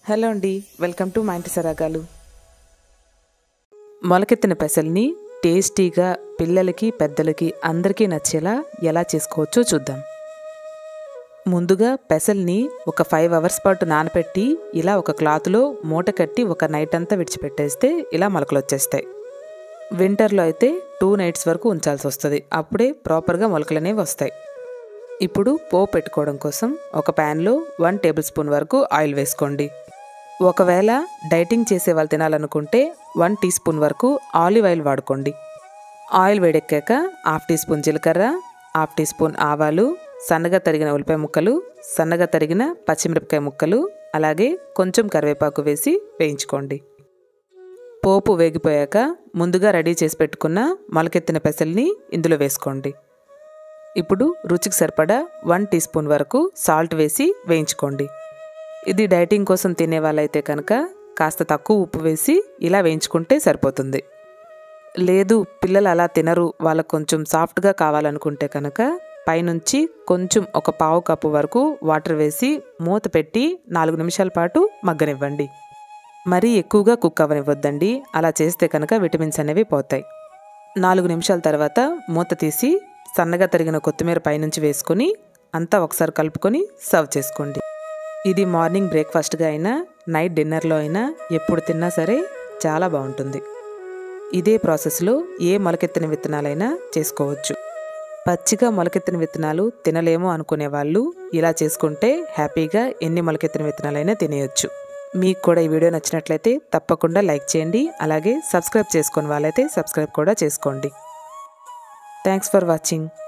hello అండి welcome to మా ఇంటి సరాగాలు మొలకెత్తిన పెసల్ని టేస్టీగా పిల్లలకి పెద్దలకి అందరికీ నచ్చేలా ఎలా చేసుకోవచ్చో చూద్దాం ముందుగా పెసల్ని ఒక ఫైవ్ అవర్స్ పాటు నానబెట్టి ఇలా ఒక క్లాత్లో మూట కట్టి ఒక నైట్ అంతా విడిచిపెట్టేస్తే ఇలా మొలకలు వచ్చేస్తాయి వింటర్లో అయితే టూ నైట్స్ వరకు ఉంచాల్సి వస్తుంది అప్పుడే ప్రాపర్గా మొలకలు అనేవి వస్తాయి ఇప్పుడు పోపు పెట్టుకోవడం కోసం ఒక ప్యాన్లో వన్ టేబుల్ స్పూన్ వరకు ఆయిల్ వేసుకోండి ఒకవేళ డైటింగ్ చేసే వాళ్ళు తినాలనుకుంటే వన్ టీ స్పూన్ వరకు ఆలివ్ ఆయిల్ వాడుకోండి ఆయిల్ వేడెక్కాక హాఫ్ టీ స్పూన్ జీలకర్ర హాఫ్ టీ స్పూన్ ఆవాలు సన్నగా తరిగిన ఉల్లిపాయ ముక్కలు సన్నగా తరిగిన పచ్చిమిరపకాయ ముక్కలు అలాగే కొంచెం కరివేపాకు వేసి వేయించుకోండి పోపు వేగిపోయాక ముందుగా రెడీ చేసి పెట్టుకున్న మొలకెత్తిన పెసల్ని ఇందులో వేసుకోండి ఇప్పుడు రుచికి సరిపడా వన్ టీ స్పూన్ వరకు సాల్ట్ వేసి వేయించుకోండి ఇది డైటింగ్ కోసం తినే వాళ్ళైతే కనుక కాస్త తక్కువ ఉప్పు వేసి ఇలా వేయించుకుంటే సరిపోతుంది లేదు పిల్లలు అలా తినరు వాళ్ళకు కొంచెం సాఫ్ట్గా కావాలనుకుంటే కనుక పైనుంచి కొంచెం ఒక పావు కప్పు వరకు వాటర్ వేసి మూత పెట్టి నాలుగు నిమిషాల పాటు మగ్గనివ్వండి మరీ ఎక్కువగా కుక్ అవ్వనివ్వద్దండి అలా చేస్తే కనుక విటమిన్స్ అనేవి పోతాయి నాలుగు నిమిషాల తర్వాత మూత తీసి సన్నగా తరిగిన కొత్తిమీర పైనుంచి వేసుకొని అంతా ఒకసారి కలుపుకొని సర్వ్ చేసుకోండి ఇది మార్నింగ్ బ్రేక్ఫాస్ట్గా అయినా నైట్ డిన్నర్లో అయినా ఎప్పుడు తిన్నా సరే చాలా బాగుంటుంది ఇదే ప్రాసెస్లో ఏ మొలకెత్తిన విత్తనాలైనా చేసుకోవచ్చు పచ్చిగా మొలకెత్తిన విత్తనాలు తినలేము అనుకునే వాళ్ళు ఇలా చేసుకుంటే హ్యాపీగా ఎన్ని మొలకెత్తిన విత్తనాలైనా తినేయొచ్చు మీకు కూడా ఈ వీడియో నచ్చినట్లయితే తప్పకుండా లైక్ చేయండి అలాగే సబ్స్క్రైబ్ చేసుకుని వాళ్ళైతే సబ్స్క్రైబ్ కూడా చేసుకోండి థ్యాంక్స్ ఫర్ వాచింగ్